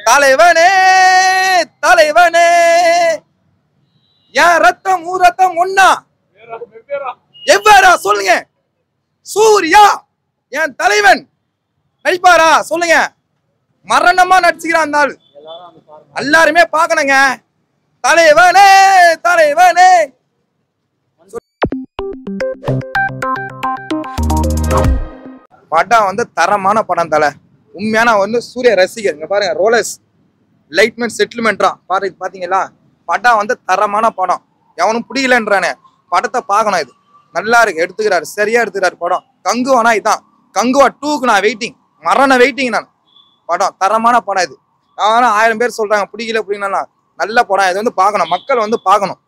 தலைவனே தலைவனே என் ரத்தம் ஊ ரத்தம் ஒன்னா எவ்வாறா சொல்லுங்க சூர்யா என் தலைவன் நடிப்பாரா சொல்லுங்க மரணமா நடிச்சுக்கிறான் அந்த ஆளு எல்லாருமே பார்க்கணுங்க தலைவனே தலைவனே படம் வந்து தரமான படம் தலை உண்மையான வந்து சூர்யா ரசிகர் இங்க பாருங்க ரோலர்ஸ் லைட்மெண்ட் செட்டில்மெண்ட்ரா பாரு பாத்தீங்களா படம் வந்து தரமான படம் எவனும் பிடிக்கலன்றானே படத்தை பார்க்கணும் இது நல்லா இருக்கு எடுத்துக்கிறாரு சரியா எடுத்துக்கிறாரு படம் கங்குவானா இதான் கங்குவா டூக்கு நான் வெயிட்டிங் மரண வெயிட்டிங் நான் படம் தரமான படம் இது ஆனால் ஆயிரம் பேர் சொல்றாங்க பிடிக்கல பிடிக்கலன்னா நல்ல படம் இது வந்து பார்க்கணும் மக்கள் வந்து பார்க்கணும்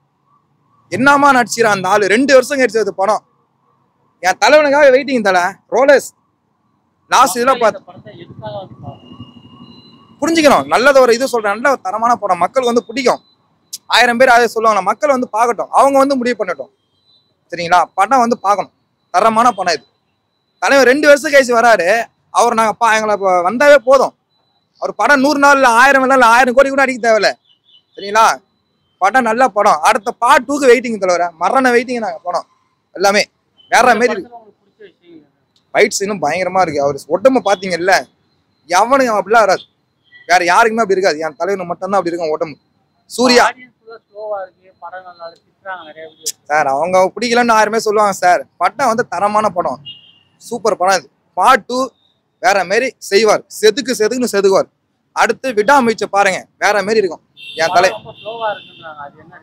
என்னமா நடிச்சிடான் அந்த ஆளு ரெண்டு வருஷம் கழிச்சது படம் என் தலைவனுக்காக வெயிட்டிங் தலை ரோலர்ஸ் லாஸ்ட் இதெல்லாம் பார்த்து படத்தை எதுக்காக வந்து பார்க்கணும்? புரிஞ்சுக்கணும் நல்லது ஒரு இது சொல்றேன் நல்ல ஒரு தரமான படம் மக்களுக்கு வந்து பிடிக்கும் ஆயிரம் பேர் அதை சொல்லுவாங்க மக்கள் வந்து பார்க்கட்டும் அவங்க வந்து முடிவு பண்ணட்டும் சரிங்களா படம் வந்து பார்க்கணும் தரமான படம் இது தலைவர் ரெண்டு வருஷம் கழிச்சு வராரு அவர் நாங்கள் பா எங்களை இப்போ வந்தாவே போதும் அவர் படம் நூறு நாள் இல்லை ஆயிரம் இல்லை ஆயிரம் கோடி கூட அடிக்க தேவையில்ல சரிங்களா படம் நல்ல படம் அடுத்த பார்ட் டூக்கு வெயிட்டிங் தலைவர மரண வெயிட்டிங் நாங்கள் படம் எல்லாமே வேற இந்த மாரி படத்துல உங்களுக்கு பிடிச்ச விஷயம் என்ன? ஃபைட் சீனும் பயங்கரமா இருக்கு அவர் உடம்பு பாத்தீங்கல்ல எவனும் அப்படிலாம் வராது வேற யாருக்குமே அப்படி இருக்காது என் தலைவனுக்கு மட்டும்தான் அப்படி இருக்கும் உடம்பு சூர்யா audience full ஆ slow ஆ இருக்கு படம் நல்லா இருக்கு திட்டுறாங்க நிறைய பேர் சார் அவங்க பிடிக்கலன்னு ஆயிரமே சொல்லுவாங்க சார் படம் வந்து தரமான படம் சூப்பர் படம் இது பார்ட் டூ வேற மாரி செய்வார் செதுக்கு செதுக்குன்னு செதுக்குவார் அடுத்து விடாமுயற்சி பாருங்க வேற மாரி இருக்கும் என் தலை படம் ரொம்ப ஸ்லோவா இருக்குன்றாங்க அது என்ன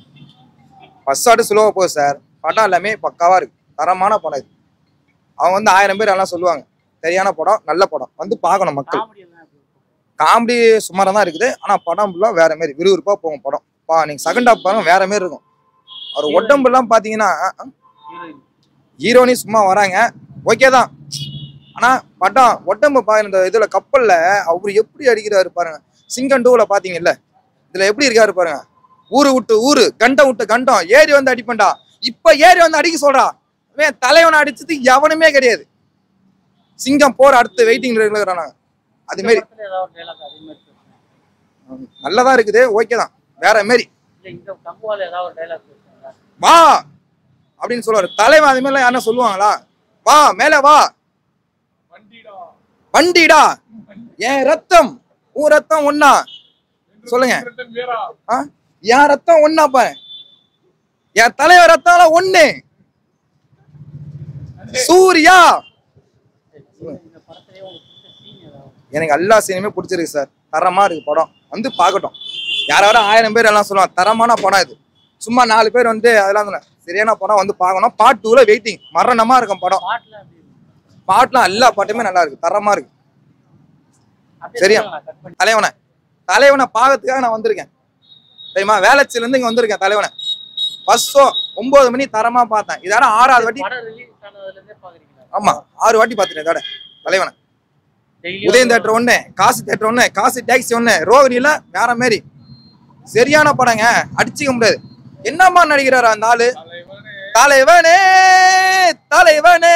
ரீசன் ஃபர்ஸ்ட் ஆட்டு சுலோவா போகுது சார் படம் எல்லாமே பக்காவா இருக்கு தரமான படம் இது அவங்க வந்து ஆயிரம் பேர் எல்லாம் சொல்லுவாங்க சரியான படம் நல்ல படம் வந்து பார்க்கணும் மக்கள் காமெடி எல்லாம் எப்படி இருக்கும்? காமெடி சுமாராக தான் இருக்குது ஆனா படம் ஃபுல்லாக வேற மாதிரி விறுவிறுப்பா போகும் படம் பா நீங்க செகண்ட் ஹாஃப் பாருங்க வேற மாதிரி இருக்கும் அவர் உடம்புலாம் பாத்தீங்கன்னா ஹீரோயின் ஹீரோனி சும்மா வராங்க ஓகே தான் ஆனா படம் உடம்பு பாருங்க இந்த இதுல கப்பல்ல அவர் எப்படி அடிக்கிறாரு பாருங்க சிங்கம் டூல பாத்தீங்கல்ல இதுல எப்படி இருக்காரு பாருங்க ஊரு விட்டு ஊரு கண்டம் விட்டு கண்டம் ஏறி வந்து அடிப்பண்டா இப்ப ஏறி வந்து அடிக்க சொல்றா இவன் தலைவனை அடிச்சது எவனுமே கிடையாது சிங்கம் போற அடுத்து வெயிட்டிங்ல இருக்கிறாங்க அது மாரி படத்துல ஏதாவது ஒரு டைலாக் அதே மாதிரி பேசுறாங்க நல்லதா இருக்குது ஓகே தான் வேற மாரி இல்ல இந்த கம்புவால ஏதாவது ஒரு டைலாக் பேசுறாங்க வா அப்படின்னு சொல்லுவாரு தலைவன் அது மாதிரிலாம் யாரும் சொல்லுவாங்களா வா மேல வா வண்டிடா என் ரத்தம் உன் ரத்தம் ஒன்னா சொல்லுங்க ஆ? என் ரத்தம் ஒன்னாப்ப என் தலைவர் ரத்தம் ஒண்ணு சூர்யா இந்த படத்திலேயே உங்களுக்கு பிடிச்ச சீன் ஏதாவது எனக்கு எல்லா சீனுமே பிடிச்சிருக்கு சார் தரமா இருக்கு படம் வந்து பார்க்கட்டும் யாராவது ஆயிரம் பேர் எல்லாம் சொல்லுவாங்க தரமான படம் இது சும்மா நாலு பேர் வந்து அதெல்லாம் சொன்னேன். சரியான படம் வந்து பார்க்கணும் பார்ட் டூல வெயிட்டிங் மரணமா இருக்கும் படம் பாட்டுல அப்படி இருக்கு. பாட்டுலாம் எல்லா பாட்டுமே நல்லா இருக்கு தரமா இருக்கு அப்படியே சரியா? சொல்லுங்க, நான் cut பண்ணி தலைவனை தலைவனை பார்க்கறதுக்காக நான் வந்திருக்கேன் தெரியுமா வேளச்சில இருந்து இங்க வந்திருக்கேன் தலைவனை ஃபர்ஸ்ட் ஷோ ஒன்பது மணி தரமா பார்த்தேன் இதாட ஆறாவது வாட்டி படம் ரிலீஸ் ஆனதுல இருந்தே பாக்குறீங்களா ஆமா ஆறு வாட்டி பார்த்துட்டேன் இதோட தலைவனை டெய்லி உதயம் தேட்டர் ஒண்ணு காசு தேட்டர் ஒண்ணு காசு டாக்ஸி ஒண்ணு ரோகிணியில வேற மாரி சரியான படங்க அடிச்சுக்க முடியாது என்னம்மா நடிக்கிறாரு அந்த ஆளு தலைவனே தலைவனே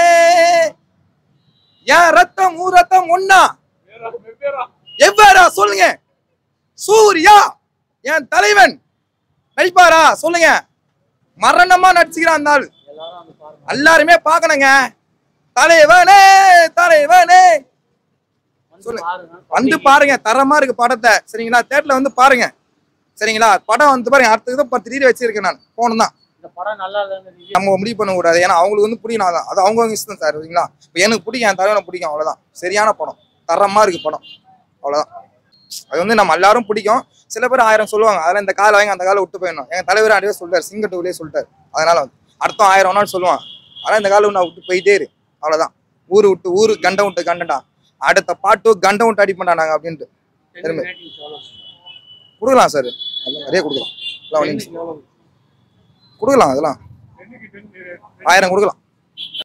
என் ரத்தம் ஊ ரத்தம் ஒன்னா எவ்வாறா சொல்லுங்க சூர்யா என் தலைவன் நடிப்பாரா சொல்லுங்க மரணமா நடிச்சுக்கிறான் அந்த ஆளு எல்லாரும் வந்து பாருங்க எல்லாருமே பார்க்கணுங்க தலைவனே தலைவனே வந்து சொல்லு. பாருங்க வந்து பாருங்க தரமா இருக்கு படத்தை சரிங்களா தேட்டர்ல வந்து பாருங்க சரிங்களா படம் வந்து பாருங்க அடுத்த இதை பத்து ரீதி வச்சிருக்கேன் நான் போகணும் தான் இந்த படம் நல்லா இல்லைன்னு review நம்ம முடிவு பண்ண கூடாது ஏன்னா அவங்களுக்கு வந்து பிடிக்கும் அதான் அது அவங்கவுங்க இஷ்டம் சார் சரிங்களா இப்போ எனக்கு பிடிக்கும் என் தலைவனை பிடிக்கும் அவ்வளவுதான் சரியான படம் தரமா இருக்கு படம் அவ்வளவுதான் அது வந்து நம்ம எல்லாரும் பிடிக்கும் சில பேர் ஆயிரம் சொல்லுவாங்க அதெல்லாம் இந்த காலை வாங்கி அந்த காலை விட்டு போயிடணும் எங்க தலைவர் அடியே சொல்லிட்டாரு சிங்க டூலேயே சொல்லிட்டாரு அதனால வந்து அடுத்தம் ஆயிரம் நாள் சொல்லுவான் அதெல்லாம் இந்த காலை நான் விட்டு போயிட்டே இரு அவ்வளவுதான் ஊரு விட்டு ஊரு கண்டம் விட்டு கண்டடா அடுத்த பாட்டு கண்டம் விட்டு அடிப்பண்டா நாங்க அப்படின்ட்டு ten ratings எவ்வளவு? கொடுக்கலாம் சார் அதெல்லாம் நிறைய கொடுக்கலாம் அதெல்லாம் ஒண்ணும் இல்ல. எவ்வளவு? கொடுக்கலாம் அதெல்லாம் ஆயிரம் கொடுக்கலாம்